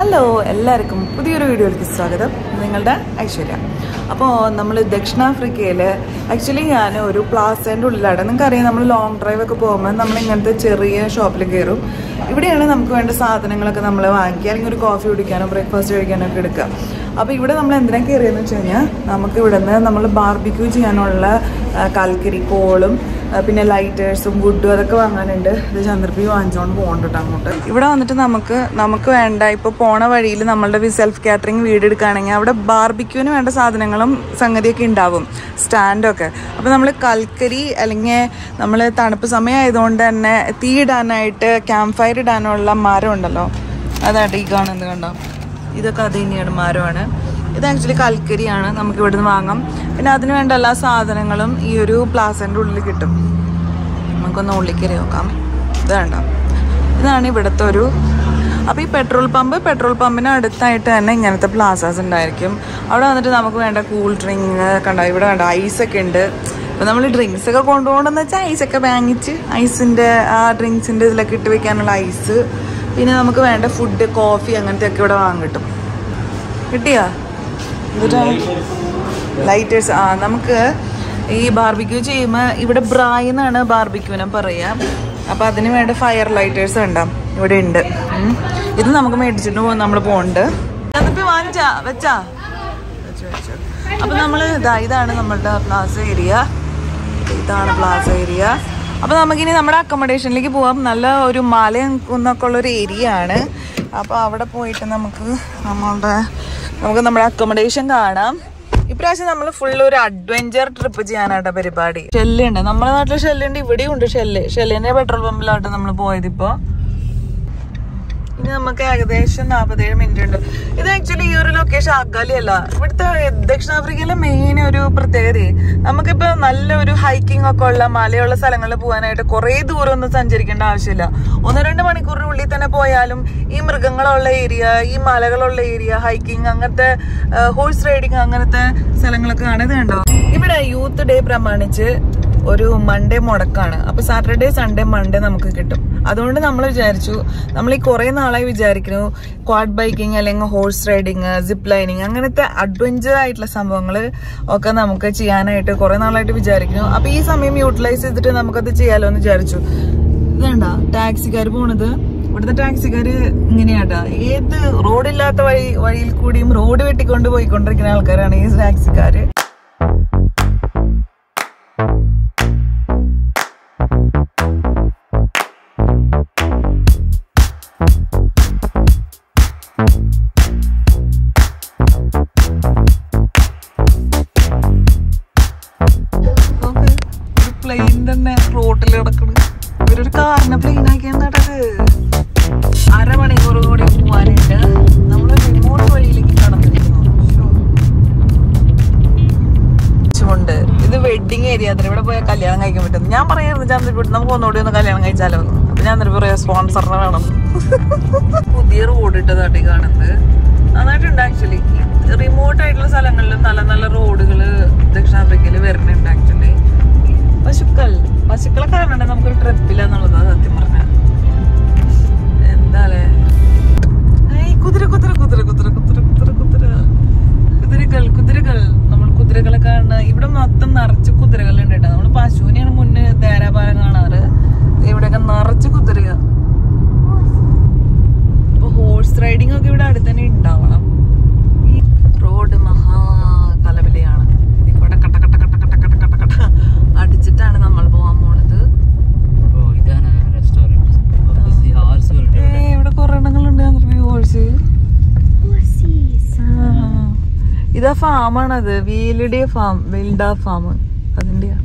Hello എല്ലാവർക്കും പുതിയൊരു വീഡിയോയിലേക്ക് സ്വാഗതം നിങ്ങളുടെ ഐശ്വര്യ അപ്പോൾ നമ്മൾ ദക്ഷിണാഫ്രിക്കയിൽ ആക്ച്വലി ഞാൻ ഒരു പ്ലാസേൻ്റെ ഉള്ളിലാണ് നിങ്ങൾക്കറിയാം നമ്മൾ ലോങ് ഡ്രൈവ് ഒക്കെ പോകുമ്പോൾ നമ്മൾ ഇങ്ങനത്തെ ചെറിയ ഷോപ്പിൽ കയറും ഇവിടെയാണ് നമുക്ക് വേണ്ട സാധനങ്ങളൊക്കെ നമ്മൾ വാങ്ങിക്കുക അല്ലെങ്കിൽ ഒരു കോഫി കുടിക്കാനോ ബ്രേക്ക്ഫാസ്റ്റ് കഴിക്കാനോ ഒക്കെ എടുക്കുക അപ്പോൾ ഇവിടെ നമ്മൾ എന്തിനാ കയറിയെന്ന് വെച്ച് കഴിഞ്ഞാൽ നമുക്ക് ഇവിടെ നിന്ന് നമ്മൾ ബാർബിക്യൂ ചെയ്യാനുള്ള ആ, കൽക്കരി കോളും ആ, പിന്നെ ലൈറ്റേഴ്സും വുഡും അതൊക്കെ വാങ്ങാനുണ്ട് ഇത് ചന്ദ്രപ്പി വാങ്ങിച്ചുകൊണ്ട് പോകണ്ടിട്ട് അങ്ങോട്ട് ഇവിടെ വന്നിട്ട് നമുക്ക് നമുക്ക് വേണ്ട ഇപ്പോൾ പോണ വഴിയിൽ നമ്മളുടെ സെൽഫ് കാറ്ററിംഗ് വീട് എടുക്കുകയാണെങ്കിൽ അവിടെ ബാർബിക്യൂവിന് വേണ്ട സാധനങ്ങളും സംഗതിയൊക്കെ ഉണ്ടാവും സ്റ്റാൻഡൊക്കെ അപ്പോൾ നമ്മൾ കൽക്കരി അല്ലെങ്കിൽ നമ്മൾ തണുപ്പ് സമയം ആയതുകൊണ്ട് തന്നെ തീ ഇടാനായിട്ട് ക്യാമ്പ് ഫയർ ഇടാനുള്ള മരം ഉണ്ടല്ലോ അതായിട്ട് ഈ കാണുന്നത് കണ്ടോ ഇതൊക്കെ അത് തന്നെയാണ് മരമാണ് ഇത് ആക്ച്വലി കൽക്കരിയാണ് നമുക്ക് ഇവിടുന്ന് വാങ്ങാം പിന്നെ അതിന് വേണ്ട എല്ലാ സാധനങ്ങളും ഈ ഒരു പ്ലാസൻ്റെ ഉള്ളിൽ കിട്ടും നമുക്കൊന്ന് ഉള്ളിൽ കയറി നോക്കാം ഇത് വേണ്ട ഇതാണ് ഇവിടുത്തെ ഒരു അപ്പോൾ ഈ പെട്രോൾ പമ്പ് പെട്രോൾ പമ്പിന് അടുത്തായിട്ട് തന്നെ ഇങ്ങനത്തെ പ്ലാസാസ് ഉണ്ടായിരിക്കും അവിടെ വന്നിട്ട് നമുക്ക് വേണ്ട കൂൾ ഡ്രിങ്ക് കണ്ടോ ഇവിടെ വേണ്ട ഐസൊക്കെ ഉണ്ട് ഇപ്പോൾ നമ്മൾ ഡ്രിങ്ക്സ് ഒക്കെ കൊണ്ടുപോകണമെന്ന് വെച്ചാൽ ഐസൊക്കെ വാങ്ങിച്ച് ഐസിൻ്റെ ആ ഡ്രിങ്ക്സിൻ്റെ ഇതിലൊക്കെ ഇട്ട് വെക്കാനുള്ള ഐസ് പിന്നെ നമുക്ക് വേണ്ട ഫുഡ് കോഫി അങ്ങനത്തെ ഒക്കെ ഇവിടെ വാങ്ങാൻ കിട്ടും കിട്ടിയാ എന്നിട്ടാണ് ലൈറ്റേഴ്സ് ആ നമുക്ക് ഈ ബാർബിക്യൂ ചെയ്യുമ്പോൾ ഇവിടെ ബ്രായ് എന്നാണ് ബാർബിക്യൂനെ പറയുക അപ്പോൾ അതിന് വേണ്ട ഫയർ ലൈറ്റേഴ്സ് ഉണ്ടാവും ഇവിടെ ഉണ്ട് ഉം. ഇത് നമുക്ക് മേടിച്ചിട്ട് പോകും നമ്മൾ പോകുന്നുണ്ട് അതിപ്പോ വാങ്ങിച്ചാ വെച്ചാ വെച്ചു വെച്ചു അപ്പോൾ നമ്മൾ ഇതാ ഇതാണ് നമ്മളുടെ പ്ലാസ ഏരിയ ഇതാണ് പ്ലാസ ഏരിയ അപ്പോൾ നമുക്കിനി നമ്മുടെ അക്കോമഡേഷനിലേക്ക് പോവാം നല്ല ഒരു മലയും കുന്നൊക്കെ ഉള്ള ഒരു ഏരിയ ആണ് അപ്പോൾ അവിടെ പോയിട്ട് നമുക്ക് നമ്മളുടെ നമുക്ക് നമ്മുടെ അക്കോമഡേഷൻ കാണാം ഇപ്രാവശ്യം നമ്മൾ ഫുൾ ഒരു അഡ്വഞ്ചർ ട്രിപ്പ് ചെയ്യാനായിട്ട് പരിപാടി ഷെല്ലുണ്ട് നമ്മുടെ നാട്ടിൽ ഷെല്ലുണ്ട് ഇവിടെയും ഉണ്ട് ഷെല്ല് ഷെല്ലിന്റെ പെട്രോൾ പമ്പിലായിട്ട് നമ്മൾ പോയത് ഇപ്പോ ഇനി നമുക്ക് ഏകദേശം നാൽപ്പത്തേഴ് മിനിറ്റ് ഉണ്ട് ഇത് ആക്ച്വലി ഈ ഒരു ലൊക്കേഷൻ അകലെയല്ല ഇവിടുത്തെ ദക്ഷിണാഫ്രിക്കയിലെ മെയിൻ ഒരു പ്രത്യേകത നമുക്കിപ്പോ നല്ല ഒരു ഹൈക്കിംഗ് ഒക്കെ ഉള്ള മലയുള്ള സ്ഥലങ്ങളിൽ പോകാനായിട്ട് കുറെ ദൂരം ഒന്നും സഞ്ചരിക്കേണ്ട ആവശ്യമില്ല ഒന്ന് രണ്ട് മണിക്കൂറിനുള്ളിൽ തന്നെ പോയാലും ഈ മൃഗങ്ങളുള്ള ഏരിയ ഈ മലകളുള്ള ഏരിയ ഹൈക്കിംഗ് അങ്ങനത്തെ ഹോഴ്സ് റൈഡിങ് അങ്ങനത്തെ സ്ഥലങ്ങളൊക്കെ ആണ് ഇത് കണ്ടോ ഇവിടെ യൂത്ത് ഡേ പ്രമാണിച്ച് ഒരു മൺഡേ മുടക്കാണ് അപ്പൊ സാറ്റർഡേ സൺഡേ മൺഡേ നമുക്ക് കിട്ടും അതുകൊണ്ട് നമ്മൾ വിചാരിച്ചു നമ്മൾ ഈ കുറെ നാളായി വിചാരിക്കുന്നു ക്വാഡ് ബൈക്കിംഗ് അല്ലെങ്കിൽ ഹോഴ്സ് റൈഡിങ് സിപ്പ് ലൈനിങ് അങ്ങനത്തെ അഡ്വഞ്ചർ ആയിട്ടുള്ള സംഭവങ്ങൾ ഒക്കെ നമുക്ക് ചെയ്യാനായിട്ട് കുറെ നാളായിട്ട് വിചാരിക്കുന്നു അപ്പൊ ഈ സമയം യൂട്ടിലൈസ് ചെയ്തിട്ട് നമുക്കത് ചെയ്യാലോ എന്ന് വിചാരിച്ചു ഇതേണ്ട ടാക്സിക്കാർ പോണത് ഇവിടുത്തെ ടാക്സിക്കാര് ഇങ്ങനെയാട്ടാ ഏത് റോഡില്ലാത്ത വഴി വഴിയിൽ കൂടിയും റോഡ് വെട്ടിക്കൊണ്ട് പോയിക്കൊണ്ടിരിക്കുന്ന ആൾക്കാരാണ് ഈ ടാക്സിക്കാര് നോക്ക് ഒരു പ്ലെയിൻ തന്നെ റോട്ടിൽ കിടക്കണ് ഇവരൊരു കാറിനെ പ്ലെയിൻ ആക്കിയാണ് നടത് അരമണിക്കൂർ കൂടി പോവാനുണ്ട് നമ്മൾ റിമോട്ട് വഴിയിലേക്ക് കടന്നിരിക്കുന്നു ശ്ശോ. ഉണ്ട് ഇത് വെഡിങ് ഏരിയ അതിന് ഇവിടെ പോയാൽ കല്യാണം കഴിക്കാൻ പറ്റും ഞാൻ പറയായിരുന്നു ചന്ദ്രപൂട്ട് നമുക്ക് ഒന്നുകൂടി ഒന്ന് കല്യാണം കഴിച്ചാലോ എന്ന്. അപ്പൊ ഞാൻ എന്നിട്ട് പറയാ സ്പോൺസറിനെ വേണം പുതിയ റോഡ് ഇട്ടതാട്ടി കാണുന്നത് നന്നായിട്ടുണ്ട് ആക്ച്വലി റിമോട്ട് ആയിട്ടുള്ള സ്ഥലങ്ങളിലും നല്ല നല്ല റോഡുകൾ ദക്ഷിണാഫ്രിക്കയിൽ വരുന്നുണ്ട് ആക്ച്വലി പശുക്കൾ പശുക്കളെ കാണണ്ടേ നമുക്കൊരു ട്രിപ്പില്ല എന്നുള്ളതാ സത്യം പറഞ്ഞ എന്താലേ ഏയ് കുതിര കുതിര കുതിര കുതിര കുതിര കുതിര കുതിര കുതിരകൾ കുതിരകൾ നമ്മൾ കുതിരകളെ കാണുന്ന ഇവിടെ മൊത്തം നിറച്ച് കുതിരകളുണ്ട് കേട്ടോ നമ്മൾ പശുവിനെയാണ് മുന്നേ തേരാപാലം കാണാറ് ഇവിടെയൊക്കെ നിറച്ച് കുതിര ഇപ്പൊ ഹോഴ്സ് റൈഡിംഗ് ഒക്കെ ഇവിടെ അടുത്ത് തന്നെ ഉണ്ടാവണം ഈ റോഡ് മഹാ കലവിലയാണ് ഇവിടെ കട്ട കട്ട കട്ട കട്ട കട്ട കട്ട കട്ട അടിച്ചിട്ടാണ് നമ്മൾ പോവാൻ പോണത് ഓ ഇതാണ് റെസ്റ്റോറൻറ്റ് ഹാർസുകളുണ്ട് ഏ ഇവിടെ കുറെ എണ്ണങ്ങളുണ്ട് ഹോഴ്സ് ഇതാ ഫാമാണത് വീലിഡേ ഫാം വിൽഡ ഫാം അതിന്റെയാ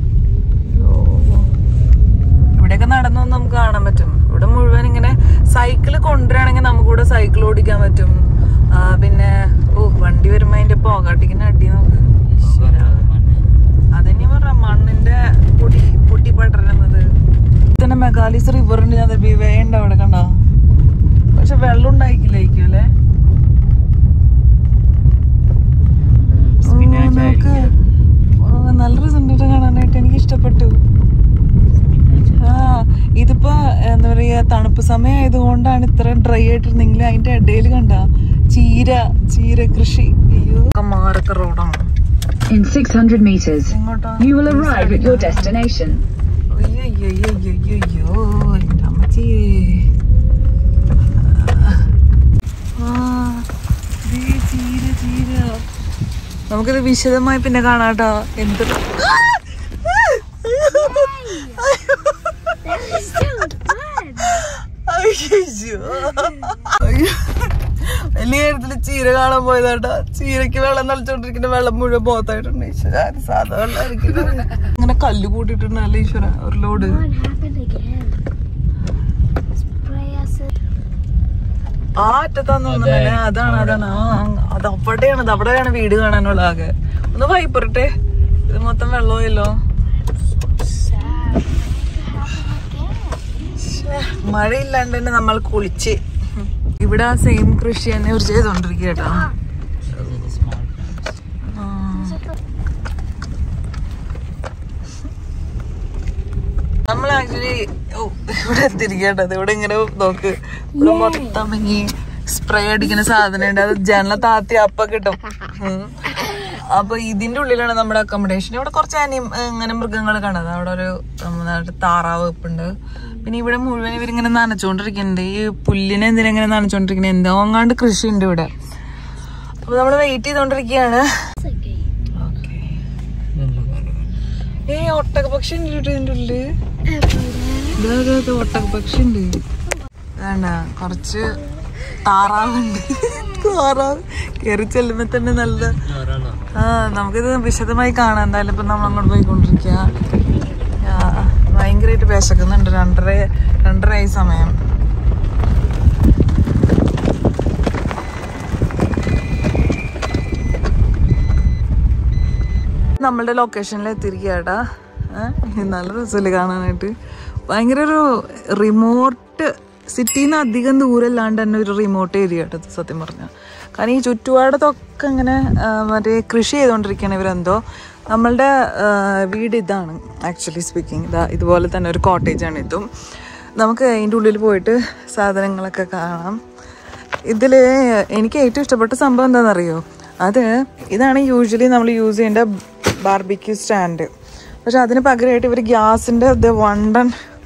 ഇവിടെയൊക്കെ നടന്നു നമുക്ക് കാണാൻ പറ്റും ഇവിടെ മുഴുവൻ ഇങ്ങനെ സൈക്കിൾ കൊണ്ടുവരാണെങ്കിൽ നമുക്ക് ഇവിടെ സൈക്കിൾ ഓടിക്കാൻ പറ്റും ആ, പിന്നെ ഓ വണ്ടി വരുമ്പോ അതിന്റെ പോകാട്ടിക്കുന്ന അടി നോക്ക് അതന്നെ പറഞ്ഞ മണ്ണിന്റെ പൊടി പൊട്ടി പടരുന്നത് തന്നെ മെഗാലിസ് റിവറിന്റെ ഞാൻ വേണ്ട അവിടെ കണ്ടോ പക്ഷെ വെള്ളം ഉണ്ടായിക്കില്ലായിരിക്കും അല്ലേ ഓ, നോക്ക് ഓ, നല്ല റിസൾട്ട് കാണാനായിട്ട് എനിക്ക് ഇഷ്ടപ്പെട്ടു ആ ഇതിപ്പോ എന്താ പറയാ തണുപ്പ് സമയം ആയതുകൊണ്ടാണ് ഇത്ര ഡ്രൈ ആയിട്ടിരുന്നെങ്കിൽ അതിന്റെ ഇടയിൽ കണ്ട ചീര ചീര കൃഷി അയ്യോ മാറൊക്കെ റോഡാണ് In 600 meters, എങ്ങോട്ടാ you will arrive at your destination. അയ്യോ എൻ്റെ അമ്മച്ചി ആ, ദേ ചീര ചീര നമുക്കിത് വിശദമായി പിന്നെ കാണാട്ടോ എന്ത് അയ്യോ അയ്യോ വലിയ കാര്യത്തില് ചീര കാണാൻ പോയതാട്ടാ ചീരക്ക് വെള്ളം നളിച്ചോണ്ടിരിക്കുന്ന വെള്ളം മുഴുവൻ പോത്തായിട്ടുണ്ട് ഈശ്വര അത് സാധാ വെള്ളമായിരിക്കും ഇങ്ങനെ കല്ല് കൂട്ടിയിട്ടുണ്ടല്ലോ ഈശ്വര ഒരു load What happened again? Spray acid. ആ അറ്റത്താന്ന് തോന്നുന്നല്ലേ അതാണ് അതാണ് ആ അങ്ങ് അത് അവിടെയാണ് അത് അവിടെയാണ് വീട് കാണാനുള്ള ആകെ ഒന്ന് വൈപ്പറട്ടെ ഇത് മൊത്തം വെള്ളമല്ലോ Sad. What happened again? മഴയില്ലാണ്ട് തന്നെ നമ്മൾ കുളിച്ച് ഇവിടെ ആ സെയിം കൃഷി തന്നെ ഒരു ചെയ്തോണ്ടിരിക്കുക കേട്ടോ സ്മാൾ ആ. നമ്മൾ ആക്ച്വലി ഇവിടെ എത്തിരിക്കേണ്ടത് ഇവിടെ ഇങ്ങനെ നോക്ക് ഇവിടെ മൊത്തം ഈ സ്പ്രേ അടിക്കുന്ന സാധനം ഉണ്ട് അത് ജനല താത്തി അപ്പ കിട്ടും ഉം. അപ്പൊ ഇതിന്റെ ഉള്ളിലാണ് നമ്മുടെ അക്കോമഡേഷൻ ഇവിടെ കുറച്ച് അനി ഇങ്ങനെ മൃഗങ്ങൾ കാണുന്നത് അവിടെ ഒരു നമ്മുടെ താറാവ് വെപ്പുണ്ട് പിന്നെ ഇവിടെ മുഴുവൻ ഇവരിങ്ങനെ നനച്ചോണ്ടിരിക്കുന്നുണ്ട് ഈ പുല്ലിനെ എന്തിനാ ഇങ്ങനെ നനച്ചോണ്ടിരിക്കുന്നത് എന്തോ അങ്ങാണ്ട് കൃഷി ഉണ്ട് ഇവിടെ അപ്പൊ നമ്മൾ വെയിറ്റ് ചെയ്തോണ്ടിരിക്കുകയാണ് It's a gate. ഏ ഒട്ടക പക്ഷി ഉണ്ട് കേട്ടോ ഇതിന്റെ ഉള്ളില് ഇതാ, ഇതാ, ഇതാ, ഒട്ടക പക്ഷി ഉണ്ട് വേണ്ട കുറച്ച് താറാവുണ്ട് താറാവ് കയറി ചെല്ലുമ്പോ തന്നെ നല്ല ആ നമുക്കിത് വിശദമായി കാണാം എന്തായാലും ഇപ്പൊ നമ്മൾ അങ്ങോട്ട് പോയിക്കൊണ്ടിരിക്കുക ആ, ഭയങ്കരമായിട്ട് വിശക്കുന്നുണ്ട് രണ്ടര രണ്ടരയായി സമയം നമ്മളുടെ ലൊക്കേഷനിൽ എത്തിയിരിക്കുകയാടാ നല്ല രസമല്ലേ കാണാനായിട്ട് ഭയങ്കര ഒരു റിമോട്ട് സിറ്റിയിൽ നിന്ന് അധികം ദൂരമല്ലാണ്ട് തന്നെ ഒരു റിമോട്ട് ഏരിയ കേട്ടോ ഇത് സത്യം പറഞ്ഞാൽ കാരണം ഈ ചുറ്റുപാടത്തൊക്കെ ഇങ്ങനെ ആ, മറ്റേ കൃഷി ചെയ്തുകൊണ്ടിരിക്കുകയാണ് ഇവരെന്തോ നമ്മളുടെ ആ, വീട് ഇതാണ് ആക്ച്വലി സ്പീക്കിംഗ് ഇതാ ഇതുപോലെ തന്നെ ഒരു കോട്ടേജാണ് ഇതും നമുക്ക് അതിൻ്റെ ഉള്ളിൽ പോയിട്ട് സാധനങ്ങളൊക്കെ കാണാം ഇതിൽ എനിക്ക് ഏറ്റവും ഇഷ്ടപ്പെട്ട സംഭവം എന്താണെന്നറിയോ അത് ഇതാണ് യൂഷ്വലി നമ്മൾ യൂസ് ചെയ്യേണ്ട ബാർബിക്യൂ സ്റ്റാൻഡ് പക്ഷെ അതിന് പകരമായിട്ട് ഇവർ ഗ്യാസിൻ്റെ ഇത് വണ്ടൻ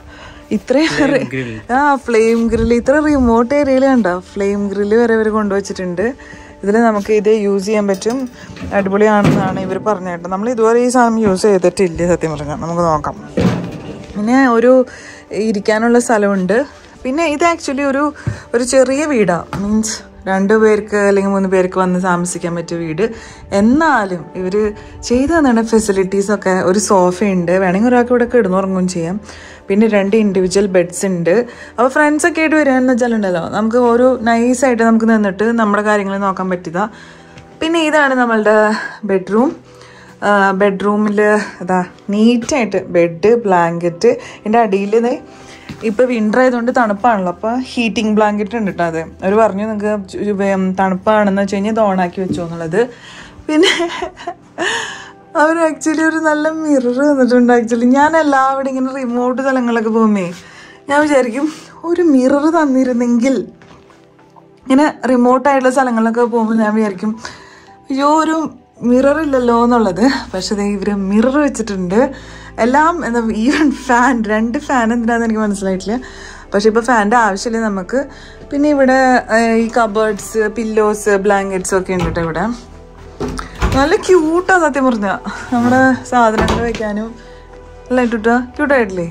ഇത്രയും ആ ഫ്ലെയിം ഗ്രില്ല് ഇത്ര റിമോട്ട് ഏരിയയിൽ കണ്ടോ ഫ്ലെയിം ഗ്രില്ല് വരെ ഇവർ കൊണ്ടുവച്ചിട്ടുണ്ട് ഇതിൽ നമുക്ക് ഇത് യൂസ് ചെയ്യാൻ പറ്റും അടിപൊളിയാണെന്നാണ് ഇവർ പറഞ്ഞിട്ട് നമ്മൾ ഇതുവരെ ഈ സാധനം യൂസ് ചെയ്തിട്ടില്ല സത്യം പറഞ്ഞാൽ നമുക്ക് നോക്കാം പിന്നെ ഒരു ഇരിക്കാനുള്ള സ്ഥലമുണ്ട് പിന്നെ ഇത് ആക്ച്വലി ഒരു ഒരു ചെറിയ വീടാണ് മീൻസ് രണ്ട് പേർക്ക് അല്ലെങ്കിൽ മൂന്ന് പേർക്ക് വന്ന് താമസിക്കാൻ പറ്റിയ വീട് എന്നാലും ഇവർ ചെയ്തു തന്നിട്ട് ഫെസിലിറ്റീസൊക്കെ ഒരു സോഫയുണ്ട് വേണമെങ്കിൽ ഒരാൾക്ക് ഇവിടെ കിടന്നുറങ്ങുകയും ചെയ്യാം പിന്നെ രണ്ട് ഇൻഡിവിജ്വൽ ബെഡ്സ് ഉണ്ട് അപ്പോൾ ഫ്രണ്ട്സൊക്കെ ആയിട്ട് വരികയെന്ന് വെച്ചാലുണ്ടല്ലോ നമുക്ക് ഒരു നൈസായിട്ട് നമുക്ക് നിന്നിട്ട് നമ്മുടെ കാര്യങ്ങൾ നോക്കാൻ പറ്റിയതാ പിന്നെ ഇതാണ് നമ്മളുടെ ബെഡ്റൂം ബെഡ്റൂമിൽ ഇതാ നീറ്റായിട്ട് ബെഡ് ബ്ലാങ്കറ്റ് എൻ്റെ അടിയിൽ ഇപ്പോൾ വിൻ്റർ ആയതുകൊണ്ട് തണുപ്പാണല്ലോ അപ്പോൾ ഹീറ്റിംഗ് ബ്ലാങ്കറ്റ് ഉണ്ട് കേട്ടോ അത് അവർ പറഞ്ഞു നിങ്ങൾക്ക് തണുപ്പാണെന്ന് വെച്ച് കഴിഞ്ഞാൽ ഇത് ഓണാക്കി വെച്ചോ എന്നുള്ളത് പിന്നെ അവർ ആക്ച്വലി ഒരു നല്ല മിറർ തന്നിട്ടുണ്ട് ആക്ച്വലി ഞാൻ എല്ലാവിടെ ഇങ്ങനെ റിമോട്ട് സ്ഥലങ്ങളൊക്കെ പോകുമ്പേ ഞാൻ വിചാരിക്കും ഒരു മിറർ തന്നിരുന്നെങ്കിൽ ഇങ്ങനെ റിമോട്ടായിട്ടുള്ള സ്ഥലങ്ങളിലൊക്കെ പോകുമ്പോൾ ഞാൻ വിചാരിക്കും അയ്യോ ഒരു മിറർ ഇല്ലല്ലോ എന്നുള്ളത് പക്ഷെ ദേ ഇവര് മിറർ വെച്ചിട്ടുണ്ട് എല്ലാം എന്താ ഈവൻ ഫാൻ രണ്ട് ഫാൻ എന്തിനാന്ന് എനിക്ക് മനസ്സിലായിട്ടില്ല പക്ഷെ ഇപ്പോൾ ഫാൻ്റെ ആവശ്യമില്ല നമുക്ക് പിന്നെ ഇവിടെ ഏഹ്, ഈ കബേർഡ്സ് പില്ലോസ് ബ്ലാങ്കറ്റ്സ് ഒക്കെ ഉണ്ട് കേട്ടോ ഇവിടെ നല്ല ക്യൂട്ടാ സത്യം പറഞ്ഞ നമ്മുടെ സാധനങ്ങൾ വെക്കാനും അല്ല ഇട്ടുട്ടാ ക്യൂട്ടായിട്ടില്ലേ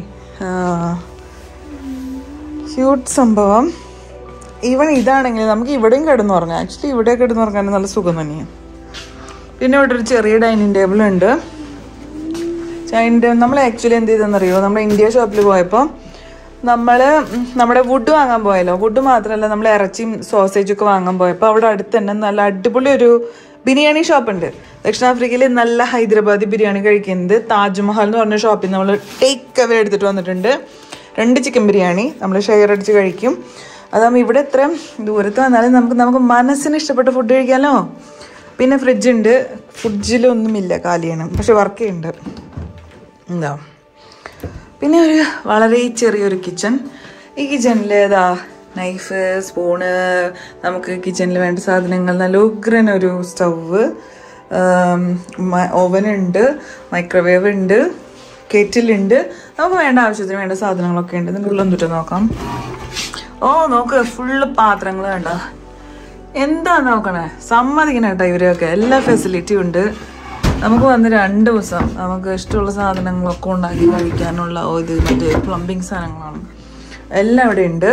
ക്യൂട്ട് സംഭവം ഈവൻ ഇതാണെങ്കിൽ നമുക്ക് ഇവിടെയും കിടന്നുറങ്ങാം ആക്ച്വലി ഇവിടെ കിടന്നുറങ്ങാൻ നല്ല സുഖം തന്നെയാണ് പിന്നെ ഇവിടെ ഒരു ചെറിയ ഡൈനിങ് ടേബിൾ ഉണ്ട് ഡൈനിങ് ടേബിൾ നമ്മൾ ആക്ച്വലി എന്ത് ചെയ്തെന്നറിയോ നമ്മൾ ഇന്ത്യ ഷോപ്പിൽ പോയപ്പോൾ നമ്മൾ നമ്മുടെ വുഡ് വാങ്ങാൻ പോയല്ലോ വുഡ് മാത്രമല്ല നമ്മൾ ഇറച്ചിയും സോസേജും ഒക്കെ വാങ്ങാൻ പോയപ്പോൾ അവിടെ അടുത്ത് തന്നെ നല്ല അടിപൊളി ഒരു ബിരിയാണി ഷോപ്പ് ഉണ്ട് ദക്ഷിണാഫ്രിക്കയിൽ നല്ല ഹൈദരാബാദി ബിരിയാണി കഴിക്കുന്നത് താജ്മഹൽ എന്ന് പറഞ്ഞ ഷോപ്പിൽ നിന്ന് നമ്മൾ ടേക്ക് അവേ എടുത്തിട്ട് വന്നിട്ടുണ്ട് രണ്ട് ചിക്കൻ ബിരിയാണി നമ്മൾ ഷെയർ അടിച്ച് കഴിക്കും അതാകുമ്പോൾ ഇവിടെ ഇത്രയും ദൂരത്ത് വന്നാലും നമുക്ക് നമുക്ക് മനസ്സിന് ഇഷ്ടപ്പെട്ട ഫുഡ് കഴിക്കാമല്ലോ പിന്നെ ഫ്രിഡ്ജ് ഉണ്ട് ഫ്രിഡ്ജിലൊന്നുമില്ല കാലിയാണ് പക്ഷെ വർക്ക് ചെയ്യുന്നുണ്ട് എന്താ പിന്നെ ഒരു വളരെ ചെറിയൊരു കിച്ചൺ ഈ കിച്ചണിൽ ഏതാ നൈഫ് സ്പൂണ് നമുക്ക് കിച്ചണിൽ വേണ്ട സാധനങ്ങൾ നല്ല ഉഗ്രൻ ഒരു സ്റ്റൗവ് ഓവൻ ഉണ്ട് മൈക്രോവേവ് ഉണ്ട് കെറ്റിലുണ്ട് നമുക്ക് വേണ്ട ആവശ്യത്തിന് വേണ്ട സാധനങ്ങളൊക്കെ ഉണ്ട് ഇതിൻ്റെ ഉള്ളിൽ എന്തിട്ട് നോക്കാം ഓ നോക്ക് ഫുള്ള് പാത്രങ്ങൾ വേണ്ട എന്താ നോക്കണേ സമ്മതിക്കണം കേട്ടോ ഇവരെയൊക്കെ എല്ലാ ഫെസിലിറ്റിയും ഉണ്ട് നമുക്ക് വന്ന് രണ്ട് ദിവസം നമുക്ക് ഇഷ്ടമുള്ള സാധനങ്ങളൊക്കെ ഉണ്ടാക്കി കഴിക്കാനുള്ള ഓ, ഇത് മറ്റേ പ്ലംബിങ് സാധനങ്ങളാണ് എല്ലാം ഇവിടെ ഉണ്ട്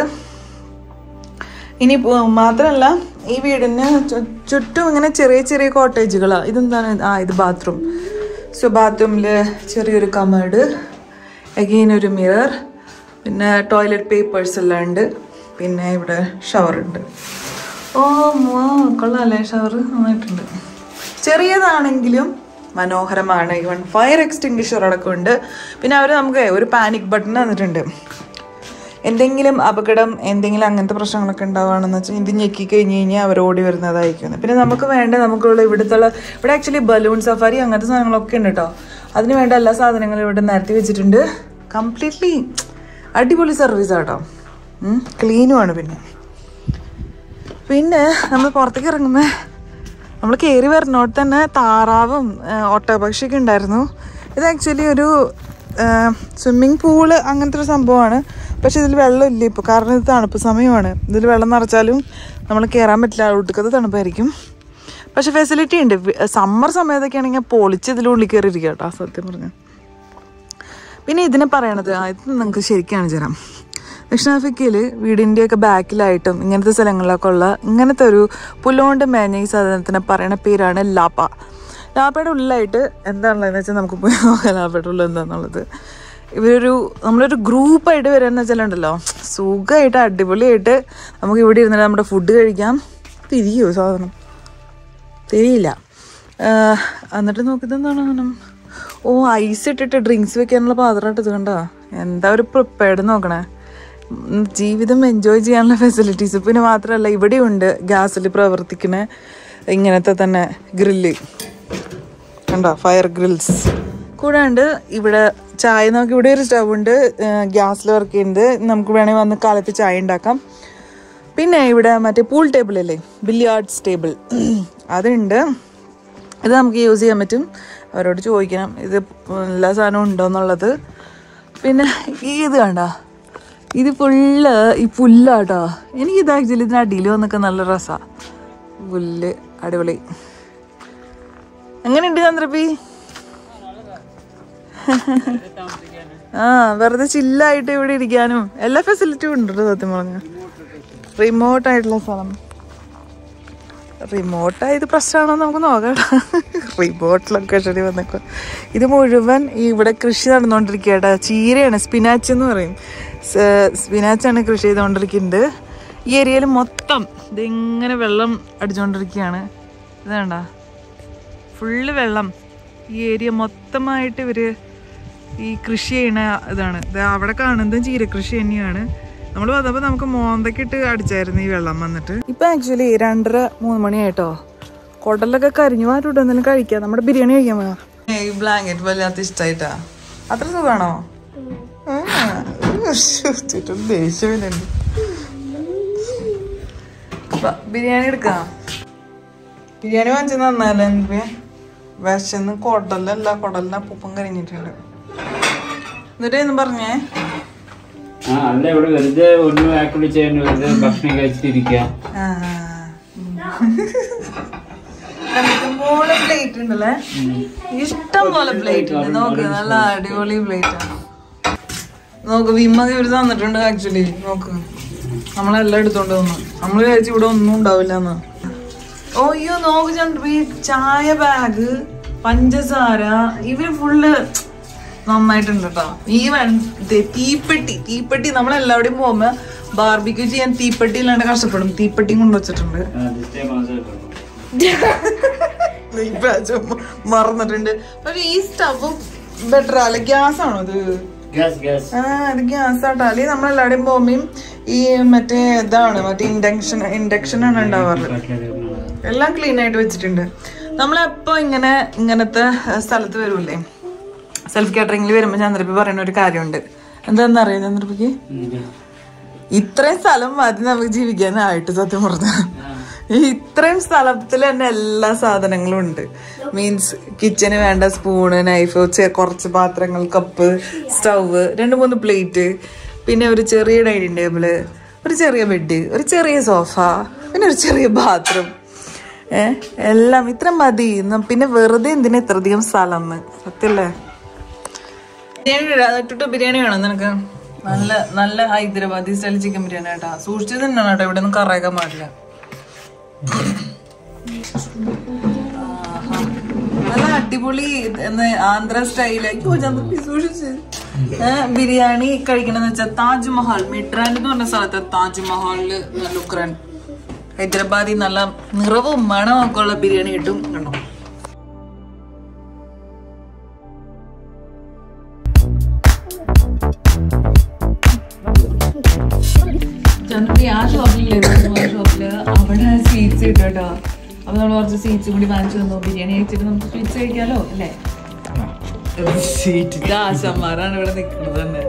ഇനി പോ- മാത്രമല്ല ഈ വീടിന് ചു- ചുറ്റും ഇങ്ങനെ ചെറിയ ചെറിയ കോട്ടേജുകളാണ് ഇതെന്താണ് ആ ഇത് ബാത്റൂം സോ ബാത്റൂമിൽ ചെറിയൊരു കമേഡ് അഗെയിൻ ഒരു മിറർ പിന്നെ ടോയ്ലറ്റ് പേപ്പേഴ്സ് എല്ലാം ഉണ്ട് പിന്നെ ഇവിടെ ഷവർ ഉണ്ട് ഓ മോ കൊള്ളാല്ലേ ഷവർ നന്നായിട്ടുണ്ട് ചെറിയതാണെങ്കിലും മനോഹരമാണ് ഇവൺ ഫയർ എക്സ്റ്റിങ്വിഷർ അടക്കം ഉണ്ട് പിന്നെ അവർ നമുക്ക് ഒരു പാനിക് ബട്ടൺ തന്നിട്ടുണ്ട് എന്തെങ്കിലും അപകടം എന്തെങ്കിലും അങ്ങനത്തെ പ്രശ്നങ്ങളൊക്കെ ഉണ്ടാവുകയാണെന്ന് വെച്ചാൽ ഇത് ഞെക്കി കഴിഞ്ഞ് കഴിഞ്ഞാൽ അവർ ഓടി വരുന്നതായിരിക്കും പിന്നെ നമുക്ക് വേണ്ട നമുക്കുള്ള ഇവിടുത്തെ ഇവിടെ ആക്ച്വലി ബലൂൺ സഫാരി അങ്ങനത്തെ സാധനങ്ങളൊക്കെ ഉണ്ട് കേട്ടോ അതിന് വേണ്ട എല്ലാ സാധനങ്ങളും ഇവിടെ നിരത്തി വെച്ചിട്ടുണ്ട് കംപ്ലീറ്റ്ലി അടിപൊളി സർവീസ് ആട്ടോ ക്ലീനുമാണ് പിന്നെ പിന്നെ നമ്മൾ പുറത്തേക്ക് ഇറങ്ങുമ്പോൾ നമ്മൾ കയറി വരുന്നോട്ട് തന്നെ താറാവും ഒട്ടപക്ഷിയൊക്കെ ഉണ്ടായിരുന്നു ഇത് ആക്ച്വലി ഒരു സ്വിമ്മിങ് പൂള് അങ്ങനത്തെ ഒരു സംഭവമാണ് പക്ഷെ ഇതിൽ വെള്ളമില്ല ഇപ്പോൾ കാരണം ഇത് തണുപ്പ് സമയമാണ് ഇതിൽ വെള്ളം നിറച്ചാലും നമ്മൾ കയറാൻ പറ്റില്ല ഒടുക്കത്ത് തണുപ്പായിരിക്കും പക്ഷെ ഫെസിലിറ്റി ഉണ്ട് സമ്മർ സമയത്തൊക്കെ ആണെങ്കിൽ പൊളിച്ച് ഇതിലുള്ളിൽ കയറി ഇരിക്കുക കേട്ടോ സത്യം പറഞ്ഞു പിന്നെ ഇതിനെ പറയണത് ആ, ഇത് നിങ്ങൾക്ക് ശരിക്കും കാണിച്ചു തരാം ദക്ഷിണാഫ്രിക്കയിൽ വീടിൻ്റെയൊക്കെ ബാക്കിലായിട്ടും ഇങ്ങനത്തെ സ്ഥലങ്ങളിലൊക്കെ ഉള്ള ഇങ്ങനത്തെ ഒരു പുല്ലുകൊണ്ട് മേഞ്ഞ ഈ സാധനത്തിനെ പറയണ പേരാണ് ലാപ്പ ലാപ്പയുടെ ഉള്ളിലായിട്ട് എന്താണുള്ളതെന്ന് വെച്ചാൽ നമുക്ക് പോയി നോക്കാം ലാപ്പയുടെ ഉള്ളിൽ എന്താണെന്നുള്ളത് ഇവരൊരു നമ്മളൊരു ഗ്രൂപ്പായിട്ട് വരാന്ന് വെച്ചാലുണ്ടല്ലോ സുഖമായിട്ട് അടിപൊളിയായിട്ട് നമുക്ക് ഇവിടെ ഇരുന്നിട്ട് നമ്മുടെ ഫുഡ് കഴിക്കാം തിരിയോ സാധനം തിരിയില്ല ആഹ് എന്നിട്ട് നോക്കിയത് എന്താണ് സാധനം ഓ ഐസ് ഇട്ടിട്ട് ഡ്രിങ്ക്സ് വെക്കാനുള്ള പാത്രമായിട്ട് ഇത് കണ്ടോ എന്താ ഒരു പ്രിപ്പയർഡ് നോക്കണേ ഉം, ജീവിതം എൻജോയ് ചെയ്യാനുള്ള ഫെസിലിറ്റീസ് പിന്നെ മാത്രമല്ല ഇവിടെയുണ്ട് ഗ്യാസിൽ പ്രവർത്തിക്കുന്ന ഇങ്ങനത്തെ തന്നെ ഗ്രില്ല് കണ്ടോ ഫയർ ഗ്രിൽസ് കൂടാണ്ട് ഇവിടെ ചായ നമുക്ക് ഇവിടെ ഒരു സ്റ്റവ് ഉണ്ട് ഗ്യാസിൽ വർക്ക് ചെയ്യുന്നത് നമുക്ക് വേണമെങ്കിൽ വന്ന് കാലത്ത് ചായ ഉണ്ടാക്കാം പിന്നെ ഇവിടെ മറ്റേ പൂൾ ടേബിൾ അല്ലേ ബില്ലിയാർഡ്സ് ടേബിൾ അതുണ്ട് ഇത് നമുക്ക് യൂസ് ചെയ്യാൻ പറ്റും അവരോട് ചോദിക്കണം ഇത് എല്ലാ സാധനവും ഉണ്ടോ എന്നുള്ളത് പിന്നെ ഈ ഇത് കണ്ട ഇത് ഫുള്ള് ഈ പുല്ലാട്ടോ എനിക്ക് ഇത് ആക്ച്വലി ഇതിന് അടിയിൽ വന്നൊക്കെ നല്ല രസമാണ് പുല്ല് അടിപൊളി എങ്ങനെയുണ്ട് ചന്ദ്രപ്പി ആ വെറുതെ ചില്ലായിട്ട് ഇവിടെ ഇരിക്കാനും എല്ലാ ഫെസിലിറ്റിയും ഉണ്ട് ട്ടോ സത്യം പറഞ്ഞ റിമോട്ട് ആയിട്ടുള്ള സ്ഥലം റിമോട്ടായത് പ്രശ്നമാണോ നമുക്ക് നോക്കാം റിമോട്ട് ലൊക്കേഷനിൽ വന്നേക്കോ ഇത് മുഴുവൻ ഈ ഇവിടെ കൃഷി നടന്നുകൊണ്ടിരിക്കുകയാട്ടാ ചീരയാണ് സ്പിനാച്ച് എന്ന് പറയും സ്പിനാച്ചാണ് കൃഷി ചെയ്തുകൊണ്ടിരിക്കുന്നത് ഈ ഏരിയയിൽ മൊത്തം ഇതിങ്ങനെ വെള്ളം അടിച്ചുകൊണ്ടിരിക്കുകയാണ് ഇത് വേണ്ട ഫുള്ള് വെള്ളം ഈ ഏരിയ മൊത്തമായിട്ട് ഇവര് ഈ കൃഷി ചെയ്യണ ഇതാണ് ഇത് അവിടെ കാണുന്നത് ചീരകൃഷി തന്നെയാണ് നമ്മൾ വന്നപ്പോൾ നമുക്ക് മോന്തയ്ക്ക് ഇട്ട് അടിച്ചായിരുന്നു ഈ വെള്ളം വന്നിട്ട് ഇപ്പൊ ആക്ച്വലി രണ്ടര മൂന്ന് മണിയായിട്ടോ കുടലൊക്കെ കരിഞ്ഞു മാറ്റിട്ട് എന്തെങ്കിലും കഴിക്കാം നമ്മുടെ ബിരിയാണി കഴിക്കാൻ പോയാ ഈ ബ്ലാങ്കറ്റ് വല്ലാത്ത ഇഷ്ടായിട്ടാ അത്ര സുഖാണോ ദേഷ്യം ബിരിയാണി എടുക്കാം ബിരിയാണി വാങ്ങിച്ചു നന്നല്ലേ എനിക്ക് വിശന്ന് കുടലല്ല കുടലിന് അപ്പൂപ്പം കരിഞ്ഞിട്ടുണ്ട് എന്നിട്ട് എന്ന് പറഞ്ഞേ ആ അല്ല ഇവിടെ വെറുതെ ഒന്നും ആക്ടിവിറ്റി ചെയ്യാൻ വെറുതെ ഭക്ഷണം കഴിച്ചിട്ടിരിക്കുക ആ. ഇഷ്ടംപോലെ പ്ലേറ്റ് ഉണ്ടല്ലേ ഇഷ്ടം പോലെ പ്ലേറ്റ് ഉണ്ട് നോക്ക് നല്ല അടിപൊളി പ്ലേറ്റ് ആണ് നോക്ക് വിമ്മ ഇവര് തന്നിട്ടുണ്ട് ആക്ച്വലി നോക്ക് നമ്മളെല്ലാം എടുത്തോണ്ട് വന്നു നമ്മൾ വിചാരിച്ചു ഇവിടെ ഒന്നും ഉണ്ടാവില്ല എന്ന് ഓ അയ്യോ നോക്ക് ചന്ദ്ര ഈ ചായ ബാഗ് പഞ്ചസാര ഇവര് ഫുള്ള് നന്നായിട്ടുണ്ട് കേട്ടോ ഈ വെ- ദേ തീപ്പെട്ടി തീപ്പെട്ടി നമ്മളെല്ലാവിടെയും പോകുമ്പോ ബാർബിക്യൂ ചെയ്യാൻ തീപ്പെട്ടി ഇല്ലാണ്ട് കഷ്ടപ്പെടും തീപ്പെട്ടിയും കൊണ്ടുവച്ചിട്ടുണ്ട് ഇപ്രാവശ്യം മറന്നിട്ടുണ്ട് പക്ഷെ ഈ സ്റ്റവ് ബെറ്റർ അല്ല ഗ്യാസ് ആണോ ഇത് ഗ്യാസ് ഗ്യാസ് ആ ഇത് ഗ്യാസ് ആട്ടോ അല്ലെങ്കിൽ നമ്മളെല്ലാവരുടെയും പോകുമ്പോഴും ഈ മറ്റേ ഇതാണ് മറ്റേ ഇൻഡക്ഷൻ ഇൻഡക്ഷൻ ആണ് ഉണ്ടാവാറ് എല്ലാം ക്ലീൻ ആയിട്ട് വെച്ചിട്ടുണ്ട് നമ്മളെപ്പോ ഇങ്ങനെ ഇങ്ങനത്തെ ഏഹ്, സ്ഥലത്ത് വരൂലേ സെൽഫ് കാറ്ററിംഗിൽ വരുമ്പോൾ ചന്ദ്രപ്പി പറയുന്ന ഒരു കാര്യമുണ്ട് എന്താണെന്ന് അറിയാം ചന്ദ്രപ്പിക്ക് ഇത്രയും സ്ഥലം മതി നമുക്ക് ജീവിക്കാനായിട്ട് സത്യം പറഞ്ഞ ഇത്രയും സ്ഥലത്തിൽ തന്നെ എല്ലാ സാധനങ്ങളും ഉണ്ട് മീൻസ് കിച്ചന് വേണ്ട സ്പൂണ് നൈഫ് കുറച്ച് പാത്രങ്ങൾ കപ്പ് സ്റ്റൗവ് രണ്ട് മൂന്ന് പ്ലേറ്റ് പിന്നെ ഒരു ചെറിയ ഡൈനിങ് ടേബിള് ഒരു ചെറിയ ബെഡ് ഒരു ചെറിയ സോഫ പിന്നെ ഒരു ചെറിയ ബാത്റൂം ഏ എല്ലാം ഇത്ര മതി ന- പിന്നെ വെറുതെ എന്തിനാ ഇത്രയധികം സ്ഥലം സത്യല്ലേ ബിരിയാണി ഇടാ- ഇട്ടിട്ട് ബിരിയാണി വേണം നിനക്ക് നല്ല നല്ല ഹൈദരാബാദി സ്റ്റൈൽ ചിക്കൻ ബിരിയാണി കേട്ടാ സൂക്ഷിച്ചു തന്നെയാണ് കേട്ടോ ഇവിടെ ഒന്നും കറയാക്കാൻ പാടില്ല ആഹാ. നല്ല അടിപൊളി എന്ന് ആന്ധ്ര സ്റ്റൈൽ അയ്യോ ചന്ദ്രപ്പി സൂക്ഷിച്ച് ഏ, ബിരിയാണി കഴിക്കണെന്ന് വെച്ചാൽ താജ്മഹൽ മിട്രാൻ എന്ന് പറഞ്ഞ സ്ഥലത്ത് താജ്മഹലില് ലുക്രൻ ഹൈദരാബാദി നല്ല നിറവും മണവും ഒക്കെ ഉള്ള ബിരിയാണി കിട്ടും കണ്ടോ ചന്ദ്രപ്പി ആ ഷോപ്പില്ലേ ആ ഷോപ്പില് അവിടെ സ്വീറ്റ്സ് കിട്ടും കേട്ടോ അപ്പൊ നമ്മൾ കുറച്ച് സ്വീറ്റ്സ് കൂടി വാങ്ങിച്ചു തന്നു ബിരിയാണി കഴിച്ചിട്ട് നമുക്ക് സ്വീറ്റ്സ് കഴിക്കാലോ അല്ലേ സ്വീറ്റ് ആശന്മാരാണ് ഇവിടെ നിൽക്കുന്നത് തന്നെ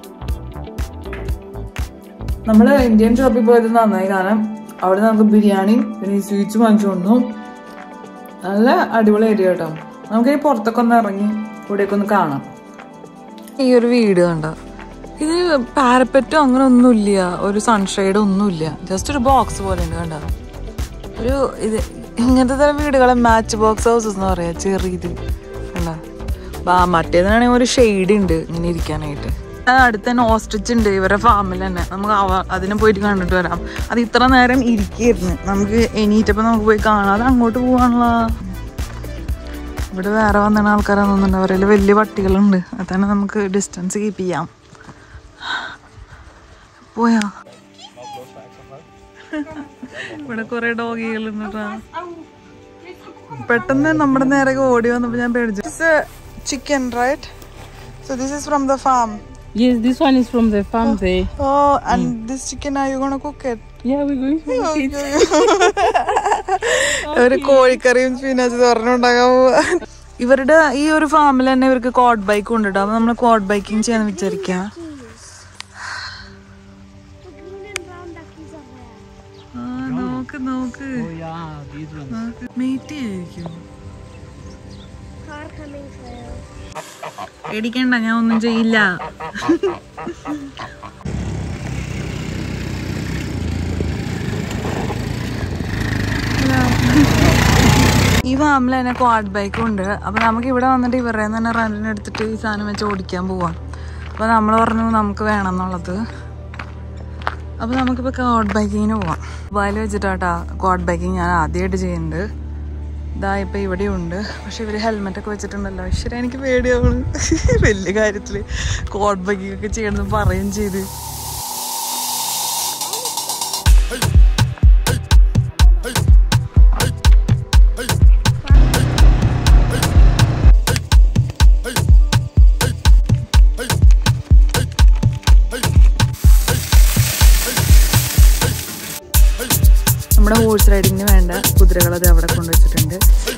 നമ്മള് ഇന്ത്യൻ ഷോപ്പിൽ പോയത് നന്നായി കാരണം അവിടെ നമുക്ക് ബിരിയാണി പിന്നെ ഈ സ്വീറ്റ്സ് വാങ്ങിച്ചു തന്നു നല്ല അടിപൊളി ഏരിയ കേട്ടോ നമുക്ക് ഈ പുറത്തൊക്കെ ഒന്ന് ഇറങ്ങി ഇവിടെയൊക്കെ ഒന്ന് കാണാം ഈ ഒരു വീട് കണ്ട ഇത് പാരപ്പറ്റോ അങ്ങനെ ഒന്നുമില്ല ഒരു സൺഷെയ്ഡ് ഒന്നുമില്ല ജസ്റ്റ് ഒരു ബോക്സ് പോലെ ഉണ്ട് കണ്ട ഒരു ഇത് ഇങ്ങനത്തെ തരം വീടുകളെ മാച്ച് ബോക്സ് ഹൗസസ് എന്ന് പറയാ ചെറിയത് കണ്ട ബാ മറ്റേതാണെങ്കിൽ ഒരു ഷെയ്ഡ് ഉണ്ട് ഇങ്ങനെ ഇരിക്കാനായിട്ട് ആ, അടുത്ത് തന്നെ ഓസ്ട്രിച്ച് ഉണ്ട് ഇവരുടെ ഫാമിൽ തന്നെ നമുക്ക് അവ അതിനെ പോയിട്ട് കണ്ടിട്ട് വരാം അത് ഇത്ര നേരം ഇരിക്കായിരുന്നു നമുക്ക് എണീറ്റപ്പോ നമുക്ക് പോയി കാണാതെ അങ്ങോട്ട് പോവാണല്ലോ ഇവിടെ വേറെ വന്ന ആൾക്കാരാണെന്നുണ്ട് അവരിൽ വലിയ പട്ടികളുണ്ട് അത് തന്നെ നമുക്ക് ഡിസ്റ്റൻസ് കീപ്പ് ചെയ്യാം പോയാ ഇവിടെ കുറെ ഡോഗികളുണ്ട് ട്ടാ. പെട്ടെന്ന് നമ്മുടെ നേരെ ഓടി വന്നപ്പോ ഞാൻ പേടിച്ചു chicken right so this is from the farm Yes, this one is from the farm there. Oh and this chicken are you gonna cook it Yeah, we're going to ഒരു കോഴിക്കറിയും സ്പിനാച്ച് തുറന്നുണ്ടാകാൻ പോവാ ഇവരുടെ ഈ ഒരു ഫാമിൽ തന്നെ ഇവർക്ക് കോഡ് ബൈക്ക് ഉണ്ട് ട്ടോ. അപ്പൊ നമ്മൾ കോഡ് ബൈക്കിംഗ് ചെയ്യാന്ന് വിചാരിക്കാം The green and brown duckies are there. ആ, നോക്ക് നോക്ക് മെയ്റ്റ് ആയിരിക്കും Car coming for you. പേടിക്കണ്ട ഞാൻ ഒന്നും ചെയ്യില്ല ഈ ഫാമിൽ തന്നെ ക്വാഡ് ബൈക്കും ഉണ്ട് അപ്പൊ നമുക്ക് ഇവിടെ വന്നിട്ട് ഇവരുടെ തന്നെ റെന്റിന് എടുത്തിട്ട് ഈ സാധനം വെച്ച് ഓടിക്കാൻ പോവാം അപ്പൊ നമ്മൾ പറഞ്ഞു നമുക്ക് വേണം എന്നുള്ളത് അപ്പൊ നമുക്കിപ്പോ ക്വാഡ് ബൈക്കിങ്ങിന് പോവാം ദുബായിൽ വെച്ചിട്ടാട്ടാ ക്വാഡ് ബൈക്കിങ് ഞാൻ ആദ്യമായിട്ട് ചെയ്യുന്നുണ്ട് ഇതാ ഇപ്പൊ ഇവിടെ ഉണ്ട് പക്ഷെ ഇവര് ഹെൽമെറ്റ് ഒക്കെ വെച്ചിട്ടുണ്ടല്ലോ ശരി എനിക്ക് പേടിയാവണ് വലിയ കാര്യത്തില് കോഡ് ബൈക്കിംഗ് ഒക്കെ ചെയ്യണമെന്ന് പറയുകയും ചെയ്ത് നമ്മുടെ ഹോഴ്സ് റൈഡിങ്ങിന് വേണ്ട കുതിരകൾ അത് അവിടെ കൊണ്ടുവച്ചിട്ടുണ്ട്